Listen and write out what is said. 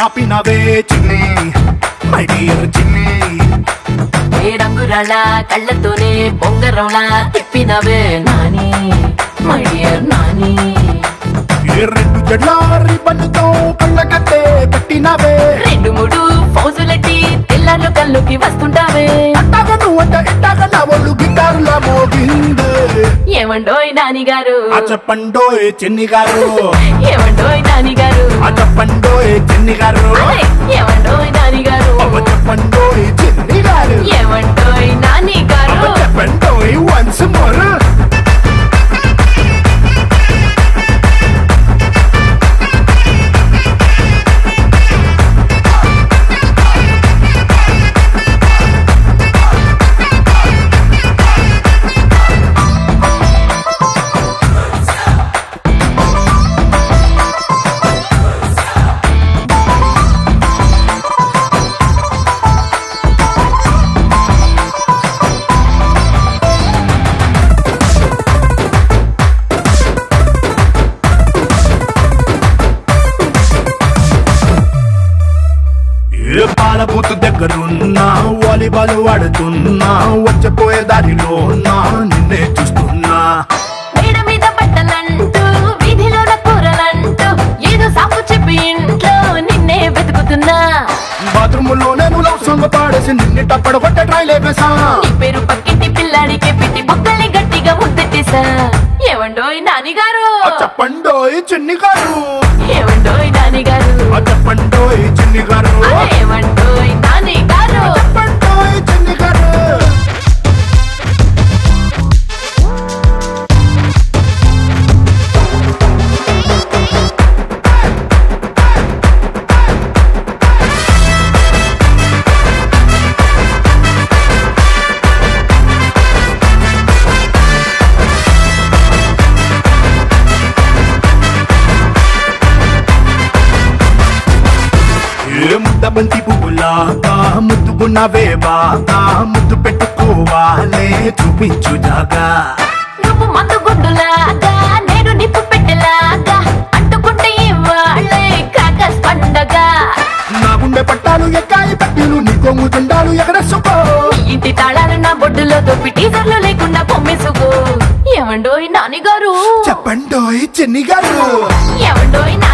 ఆపినవే చిన్ని my dear చిన్ని ఏ రంగురాళ్ళ కళ్ళతోనే బొంగరంలా తిప్పినవే నాని మై డియర్ నాని ఏ రెండు జడ్ల రిబ్బన్తో కళ్ళ కట్టే కట్టినవే రెండు మూడు ఫౌజులెట్టి తెల్లార్లు కల్లుకి వస్తుంటావే అట్టాగ నువ్వంట ఇట్టాగ నా ఒళ్ళు గిటారులా మోగిందే ఏమండోయ్ నాని గారు ఆ చెప్పండోయ్ చిన్ని గారు ఏమండోయ్ నాని గారు ఆ చెప్పండోయ్ చిన్ని గారు అరే, ఏమండోయ్ నాని గారు అవ్వ చెప్పండోయ్ చిన్ని గారు ఏమండోయ్ నాని గారు అవ్వ చెప్పండోయ్ వన్స్ మోర్ ఏ పాల బూత్ దగ్గరున్నా వాలీబాల్ ఆడుతున్నా వచ్చపోయే దారిలో నా నిన్నే చూస్తున్నా మేడ మీద బట్టలంటూ వీధిలోన కూరలంటూ ఏదో సాకు చెప్పి ఇంట్లో నిన్నే వెతుకుతున్నా బాత్రూమ్ లో నేను లవ్ సాంగ్ పాడేసి నిన్ను టప్పడ కొట్టే ట్రై లేపేసా నీ పేరు పక్కింటి పిల్లాడికి పెట్టి బొక్కల్ని గట్టిగా ముద్దెట్టేశా ఏమండోయ్ నాని గారు ఆ చెప్పండోయ్ చిన్ని గారు ఏమండోయ్ నాని గారు ఆ చెప్పండోయ్ చిన్ని గారు అరే, ఏమండోయ్ నాని గారు చెప్పండోయ్ చిన్ని గారు ఏ ముద్ద బంతి పువ్వులాగా ముద్దుకున్నవే బాగా ముద్దు పెట్టుకోవాలే చూపించు జాగా నువ్వు మందు గుడ్డులాగా నేను నిప్పు పెట్టెలాగా అంటుకుంటే ఇవాళ్ళే క్రాకర్స్ పండగ నా గుండె పట్టాలు ఎక్కాయి పట్టీలు నీ కొంగు జెండాలు ఎగరేసుకో నీ ఇంటి తాళాలు నా బొడ్డులో దొప్పి టీజర్లు లేకుండా పొమ్మేసుకో ఏమండోయ్ నాని గారు చెప్పండోయ్ చిన్ని గారు ఏమండోయ్ నాని